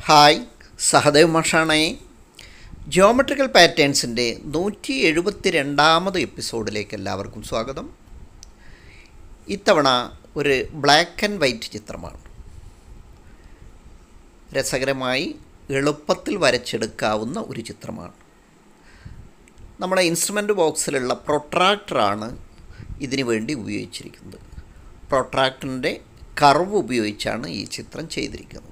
hi Sahadev മാഷാണേ geometrical പാറ്റേൺസിൻ്റെ നൂറ്റി എഴുപത്തി രണ്ടാമത് എപ്പിസോഡിലേക്ക് എല്ലാവർക്കും സ്വാഗതം ഇത്തവണ ഒരു ബ്ലാക്ക് ആൻഡ് വൈറ്റ് ചിത്രമാണ് രസകരമായി എളുപ്പത്തിൽ വരച്ചെടുക്കാവുന്ന ഒരു ചിത്രമാണ് നമ്മുടെ ഇൻസ്ട്രുമെൻ്റ് ബോക്സിലുള്ള പ്രൊട്രാക്ടറാണ് ഇതിനു വേണ്ടി ഉപയോഗിച്ചിരിക്കുന്നത് പ്രൊട്രാക്ടറിൻ്റെ കർവ് ഉപയോഗിച്ചാണ് ഈ ചിത്രം ചെയ്തിരിക്കുന്നത്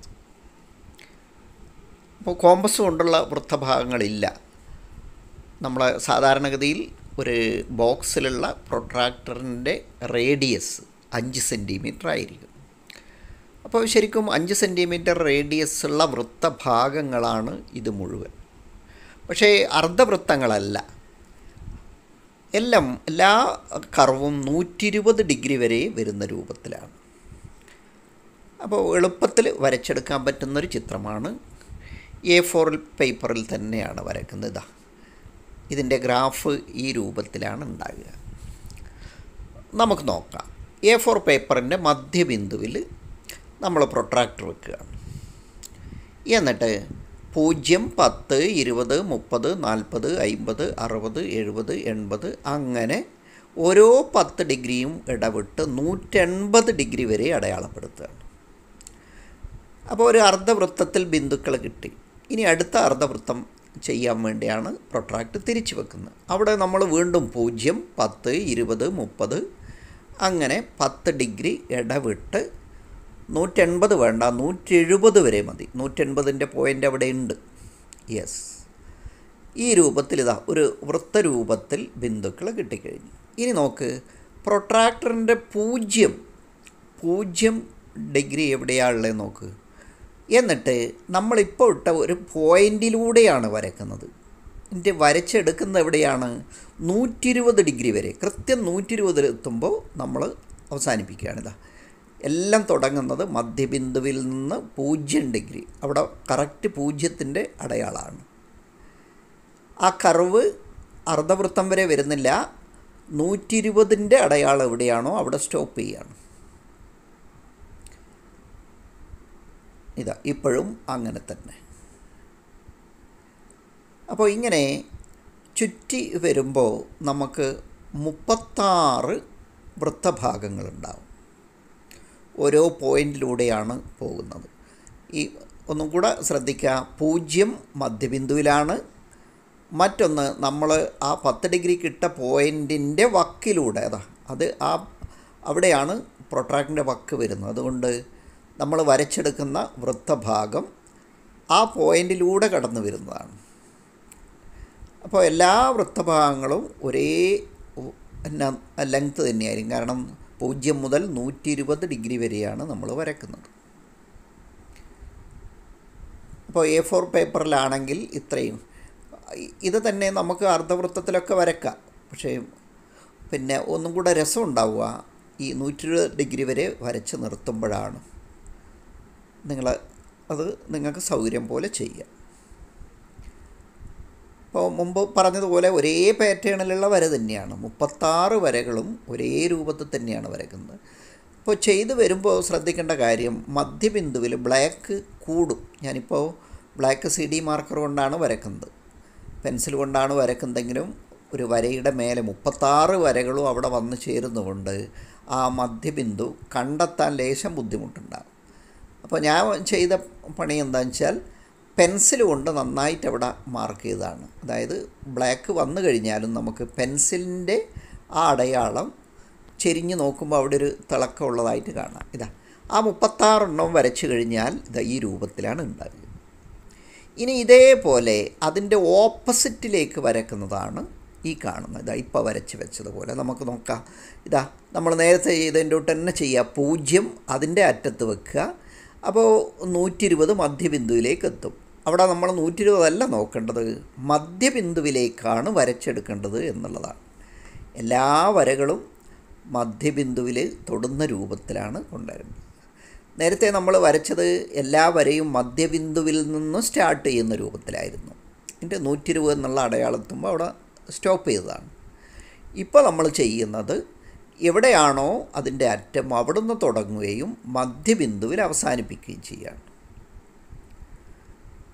അപ്പോൾ കോമ്പസ് കൊണ്ടുള്ള വൃത്തഭാഗങ്ങളില്ല നമ്മൾ സാധാരണഗതിയിൽ ഒരു ബോക്സിലുള്ള പ്രൊട്രാക്ടറിൻ്റെ റേഡിയസ് അഞ്ച് സെൻറ്റിമീറ്റർ ആയിരിക്കും അപ്പോൾ ശരിക്കും അഞ്ച് സെൻറ്റിമീറ്റർ റേഡിയസ് ഉള്ള വൃത്തഭാഗങ്ങളാണ് ഇത് മുഴുവൻ പക്ഷേ അർദ്ധവൃത്തങ്ങളല്ല എല്ലാം എല്ലാ കർവും നൂറ്റി ഇരുപത് ഡിഗ്രി വരെ വരുന്ന രൂപത്തിലാണ് അപ്പോൾ എളുപ്പത്തിൽ വരച്ചെടുക്കാൻ പറ്റുന്നൊരു ചിത്രമാണ് എ ഫോർ പേപ്പറിൽ തന്നെയാണ് വരക്കുന്നത് ഇതാ ഇതിൻ്റെ ഗ്രാഫ് ഈ രൂപത്തിലാണ് ഉണ്ടാകുക നമുക്ക് നോക്കാം എ ഫോർ പേപ്പറിൻ്റെ മധ്യബിന്ദുവിൽ നമ്മൾ പ്രൊട്രാക്ടർ വെക്കുകയാണ് എന്നിട്ട് പൂജ്യം പത്ത് ഇരുപത് മുപ്പത് നാൽപ്പത് അമ്പത് അറുപത് എഴുപത് എൺപത് അങ്ങനെ ഓരോ പത്ത് ഡിഗ്രിയും ഇടവിട്ട് നൂറ്റെൺപത് ഡിഗ്രി വരെ അടയാളപ്പെടുത്തുകയാണ് അപ്പോൾ ഒരു അർദ്ധവൃത്തത്തിൽ ബിന്ദുക്കൾ കിട്ടി ഇനി അടുത്ത അർദ്ധവൃത്തം ചെയ്യാൻ വേണ്ടിയാണ് പ്രൊട്രാക്ട് തിരിച്ചു വെക്കുന്നത് അവിടെ നമ്മൾ വീണ്ടും പൂജ്യം പത്ത് ഇരുപത് മുപ്പത് അങ്ങനെ പത്ത് ഡിഗ്രി ഇടവിട്ട് നൂറ്റെൺപത് വേണ്ട നൂറ്റി എഴുപത് വരെ മതി നൂറ്റെൺപതിൻ്റെ പോയിൻ്റ് അവിടെ ഉണ്ട് യെസ് ഈ രൂപത്തിൽ ഇതാ ഒരു വൃത്തരൂപത്തിൽ ബിന്ദുക്കൾ കിട്ടിക്കഴിഞ്ഞു ഇനി നോക്ക് പ്രൊട്രാക്ടറിൻ്റെ പൂജ്യം പൂജ്യം ഡിഗ്രി എവിടെയാണുള്ളത് നോക്ക് എന്നിട്ട് നമ്മളിപ്പോൾ ഇട്ട ഒരു പോയിൻറ്റിലൂടെയാണ് വരക്കുന്നത് എന്നിട്ട് വരച്ചെടുക്കുന്നത് എവിടെയാണ് നൂറ്റി ഇരുപത് ഡിഗ്രി വരെ കൃത്യം നൂറ്റി ഇരുപതിൽ എത്തുമ്പോൾ നമ്മൾ അവസാനിപ്പിക്കുകയാണ് ഇതാ എല്ലാം തുടങ്ങുന്നത് മധ്യബിന്ദുവിൽ നിന്ന് പൂജ്യം ഡിഗ്രി അവിടെ കറക്റ്റ് പൂജ്യത്തിൻ്റെ അടയാളമാണ് ആ കർവ് അർദ്ധവൃത്തം വരെ വരുന്നില്ല നൂറ്റി ഇരുപതിൻ്റെ അടയാളം എവിടെയാണോ അവിടെ സ്റ്റോപ്പ് ചെയ്യുകയാണ് ഇതാ ഇപ്പോഴും അങ്ങനെ തന്നെ അപ്പോൾ ഇങ്ങനെ ചുറ്റി വരുമ്പോൾ നമുക്ക് മുപ്പത്താറ് വൃത്തഭാഗങ്ങളുണ്ടാവും ഓരോ പോയിൻറ്റിലൂടെയാണ് പോകുന്നത് ഈ ഒന്നും കൂടെ ശ്രദ്ധിക്കുക പൂജ്യം മധ്യബിന്ദുവിലാണ് മറ്റൊന്ന് നമ്മൾ ആ പത്ത് ഡിഗ്രി കിട്ട പോയിൻറ്റിൻ്റെ വക്കിലൂടെ അതാ അത് ആ അവിടെയാണ് പ്രൊട്രാക്റ്റിൻ്റെ വക്ക് വരുന്നത് അതുകൊണ്ട് നമ്മൾ വരച്ചെടുക്കുന്ന വൃത്തഭാഗം ആ പോയിൻറ്റിലൂടെ കടന്നു വരുന്നതാണ് അപ്പോൾ എല്ലാ വൃത്തഭാഗങ്ങളും ഒരേ ലെങ്ത്ത് തന്നെയായിരിക്കും കാരണം പൂജ്യം മുതൽ നൂറ്റി ഇരുപത് ഡിഗ്രി വരെയാണ് നമ്മൾ വരക്കുന്നത് അപ്പോൾ എ ഫോർ പേപ്പറിലാണെങ്കിൽ ഇത്രയും ഇത് തന്നെ നമുക്ക് അർദ്ധവൃത്തത്തിലൊക്കെ വരക്കാം പക്ഷേ പിന്നെ ഒന്നും കൂടെ രസം ഉണ്ടാവുക ഈ നൂറ്റി ഇരുപത് ഡിഗ്രി വരെ വരച്ച് നിർത്തുമ്പോഴാണ് നിങ്ങൾ അത് നിങ്ങൾക്ക് സൗകര്യം പോലെ ചെയ്യാം ഇപ്പോൾ മുമ്പ് പറഞ്ഞതുപോലെ ഒരേ പാറ്റേണിലുള്ള വര തന്നെയാണ് മുപ്പത്താറ് വരകളും ഒരേ രൂപത്തിൽ തന്നെയാണ് വരക്കുന്നത് ഇപ്പോൾ ചെയ്ത് വരുമ്പോൾ ശ്രദ്ധിക്കേണ്ട കാര്യം മധ്യബിന്ദുവിൽ ബ്ലാക്ക് കൂടും ഞാനിപ്പോൾ ബ്ലാക്ക് സി ഡി മാർക്കർ കൊണ്ടാണ് വരക്കുന്നത് പെൻസിൽ കൊണ്ടാണ് വരക്കുന്നതെങ്കിലും ഒരു വരയുടെ മേലെ മുപ്പത്താറ് വരകളും അവിടെ വന്ന് ചേരുന്നതുകൊണ്ട് ആ മധ്യബിന്ദു കണ്ടെത്താൻ ലേശം ബുദ്ധിമുട്ടുണ്ടാകും അപ്പോൾ ഞാൻ ചെയ്ത പണി എന്താണെന്ന് വെച്ചാൽ പെൻസിൽ കൊണ്ട് നന്നായിട്ട് അവിടെ മാർക്ക് ചെയ്തതാണ് അതായത് ബ്ലാക്ക് വന്നു കഴിഞ്ഞാലും നമുക്ക് പെൻസിലിൻ്റെ ആ അടയാളം ചെരിഞ്ഞ് നോക്കുമ്പോൾ അവിടെ ഒരു തിളക്കമുള്ളതായിട്ട് കാണാം ഇതാ ആ മുപ്പത്താറെണ്ണം വരച്ചു കഴിഞ്ഞാൽ ഇതാ ഈ രൂപത്തിലാണ് ഉണ്ടാകുക ഇനി ഇതേപോലെ അതിൻ്റെ ഓപ്പോസിറ്റിലേക്ക് വരക്കുന്നതാണ് ഈ കാണുന്നത് ഇതാ ഇപ്പോൾ വരച്ച് വെച്ചതുപോലെ നമുക്ക് നോക്കാം ഇതാ നമ്മൾ നേരത്തെ ചെയ്തതിൻ്റെ തൊട്ട് തന്നെ ചെയ്യുക പൂജ്യം അതിൻ്റെ അറ്റത്ത് വെക്കുക അപ്പോൾ നൂറ്റി ഇരുപത് മധ്യബിന്ദുവിലേക്ക് എത്തും അവിടെ നമ്മൾ നൂറ്റി ഇരുപതല്ല നോക്കേണ്ടത് മധ്യബിന്ദുവിലേക്കാണ് വരച്ചെടുക്കേണ്ടത് എന്നുള്ളതാണ് എല്ലാ വരകളും മധ്യബിന്ദുവിൽ തൊടുന്ന രൂപത്തിലാണ് കൊണ്ടുവരുന്നത് നേരത്തെ നമ്മൾ വരച്ചത് എല്ലാ വരയും മധ്യബിന്ദുവിൽ നിന്ന് സ്റ്റാർട്ട് ചെയ്യുന്ന രൂപത്തിലായിരുന്നു എൻ്റെ നൂറ്റി ഇരുപത് എന്നുള്ള അടയാളത്തുമ്പോൾ അവിടെ സ്റ്റോപ്പ് ചെയ്തതാണ് ഇപ്പോൾ നമ്മൾ ചെയ്യുന്നത് എവിടെയാണോ അതിൻ്റെ അറ്റം അവിടുന്ന് തുടങ്ങുകയും മധ്യബിന്ദുവിൽ അവസാനിപ്പിക്കുകയും ചെയ്യുകയാണ്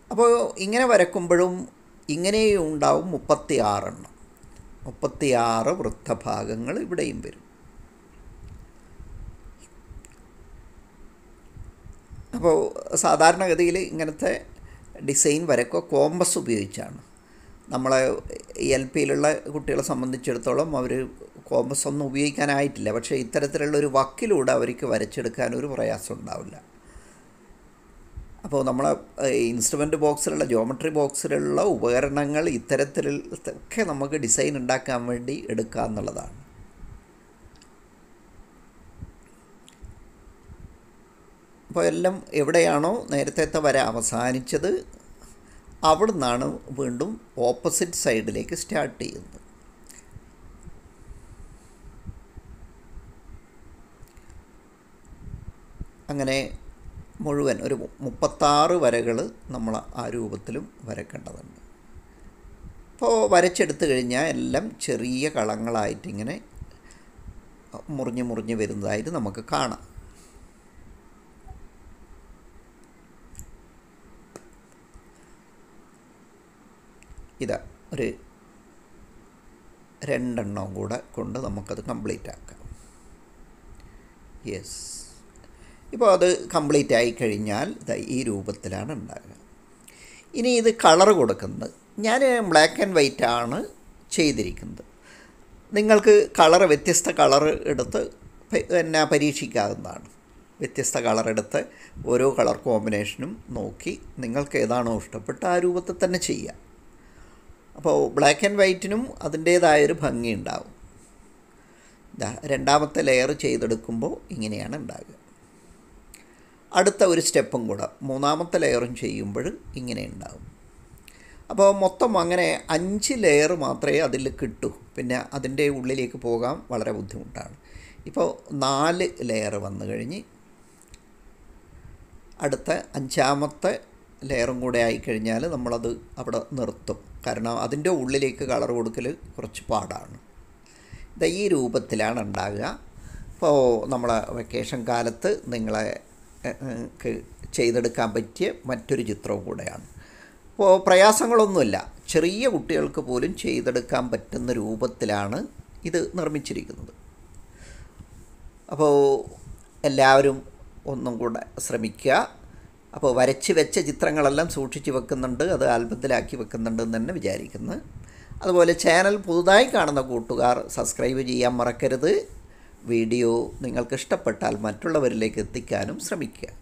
അപ്പോൾ ഇങ്ങനെ വരക്കുമ്പോഴും ഇങ്ങനെയും ഉണ്ടാവും മുപ്പത്തി ആറെണ്ണം മുപ്പത്തിയാറ് വൃത്തഭാഗങ്ങൾ ഇവിടെയും വരും അപ്പോൾ സാധാരണഗതിയിൽ ഇങ്ങനത്തെ ഡിസൈൻ വരക്കുക കോമ്പസ് ഉപയോഗിച്ചാണ് നമ്മളെ എൽ പിയിലുള്ള കുട്ടികളെ സംബന്ധിച്ചിടത്തോളം അവർ കോമ്പസ് ഒന്നും ഉപയോഗിക്കാനായിട്ടില്ല പക്ഷേ ഇത്തരത്തിലുള്ള ഒരു വക്കിലൂടെ അവർക്ക് വരച്ചെടുക്കാൻ ഒരു പ്രയാസം ഉണ്ടാവില്ല അപ്പോൾ നമ്മളെ ഇൻസ്ട്രുമെൻ്റ് ബോക്സിലുള്ള ജോമെട്രി ബോക്സിലുള്ള ഉപകരണങ്ങൾ ഇത്തരത്തിലൊക്കെ നമുക്ക് ഡിസൈൻ ഉണ്ടാക്കാൻ വേണ്ടി എടുക്കുക എന്നുള്ളതാണ് അപ്പോൾ എല്ലാം എവിടെയാണോ നേരത്തെ വര അവസാനിച്ചത് അവിടെ നിന്നാണ് വീണ്ടും ഓപ്പോസിറ്റ് സൈഡിലേക്ക് സ്റ്റാർട്ട് ചെയ്യുന്നത് അങ്ങനെ മുഴുവൻ ഒരു മുപ്പത്താറ് വരകൾ നമ്മൾ ആ രൂപത്തിലും വരക്കേണ്ടതുണ്ട് അപ്പോൾ വരച്ചെടുത്ത് കഴിഞ്ഞാൽ എല്ലാം ചെറിയ കളങ്ങളായിട്ട് ഇങ്ങനെ മുറിഞ്ഞ് മുറിഞ്ഞ് വരുന്നതായിട്ട് നമുക്ക് കാണാം ഇതാ ഒരു രണ്ടെണ്ണം കൂടെ കൊണ്ട് നമുക്കത് കംപ്ലീറ്റ് ആക്കാം യെസ് ഇപ്പോൾ അത് കംപ്ലീറ്റ് ആയി കഴിഞ്ഞാൽ ഈ രൂപത്തിലാണ് ഉണ്ടാകുക ഇനി ഇത് കളർ കൊടുക്കുന്നത് ഞാൻ ബ്ലാക്ക് ആൻഡ് വൈറ്റ് ആണ് ചെയ്തിരിക്കുന്നത് നിങ്ങൾക്ക് കളർ വ്യത്യസ്ത കളർ എടുത്ത് പിന്നെ പരീക്ഷിക്കാവുന്നതാണ് വ്യത്യസ്ത കളർ എടുത്ത് ഓരോ കളർ കോമ്പിനേഷനും നോക്കി നിങ്ങൾക്ക് ഏതാണോ ഇഷ്ടപ്പെട്ട ആ രൂപത്തിൽ തന്നെ ചെയ്യുക അപ്പോൾ ബ്ലാക്ക് ആൻഡ് വൈറ്റിനും അതിൻ്റേതായൊരു ഭംഗി ഉണ്ടാവും രണ്ടാമത്തെ ലെയർ ചെയ്തെടുക്കുമ്പോൾ ഇങ്ങനെയാണ് ഉണ്ടാകുക അടുത്ത ഒരു സ്റ്റെപ്പും കൂടെ മൂന്നാമത്തെ ലെയറും ചെയ്യുമ്പോൾ ഇങ്ങനെ ഉണ്ടാവും അപ്പോൾ മൊത്തം അങ്ങനെ അഞ്ച് ലെയർ മാത്രമേ അതിൽ കിട്ടൂ പിന്നെ അതിൻ്റെ ഉള്ളിലേക്ക് പോകാൻ വളരെ ബുദ്ധിമുട്ടാണ് ഇപ്പോൾ നാല് ലെയർ വന്നു കഴിഞ്ഞ് അടുത്ത അഞ്ചാമത്തെ ലെയറും കൂടെ ആയിക്കഴിഞ്ഞാൽ നമ്മളത് അവിടെ നിർത്തും കാരണം അതിൻ്റെ ഉള്ളിലേക്ക് കളർ കൊടുക്കൽ കുറച്ച് പാടാണ് ഇത് ഈ രൂപത്തിലാണ് ഉണ്ടാകുക ഇപ്പോൾ നമ്മളെ വെക്കേഷൻ കാലത്ത് നിങ്ങളെ ചെയ്തെടുക്കാൻ പറ്റിയ മറ്റൊരു ചിത്രവും കൂടെയാണ് അപ്പോൾ പ്രയാസങ്ങളൊന്നുമില്ല ചെറിയ കുട്ടികൾക്ക് പോലും ചെയ്തെടുക്കാൻ പറ്റുന്ന രൂപത്തിലാണ് ഇത് നിർമ്മിച്ചിരിക്കുന്നത് അപ്പോൾ എല്ലാവരും ഒന്നും കൂടെ ശ്രമിക്കുക അപ്പോൾ വരച്ച് വെച്ച ചിത്രങ്ങളെല്ലാം സൂക്ഷിച്ച് വെക്കുന്നുണ്ട് അത് ആൽബത്തിലാക്കി വെക്കുന്നുണ്ട് എന്ന് തന്നെ വിചാരിക്കുന്നു അതുപോലെ ചാനൽ പുതുതായി കാണുന്ന കൂട്ടുകാർ സബ്സ്ക്രൈബ് ചെയ്യാൻ മറക്കരുത് വീഡിയോ നിങ്ങൾക്ക് ഇഷ്ടപ്പെട്ടാൽ മറ്റുള്ളവരിലേക്ക് എത്തിക്കാനും ശ്രമിക്കുക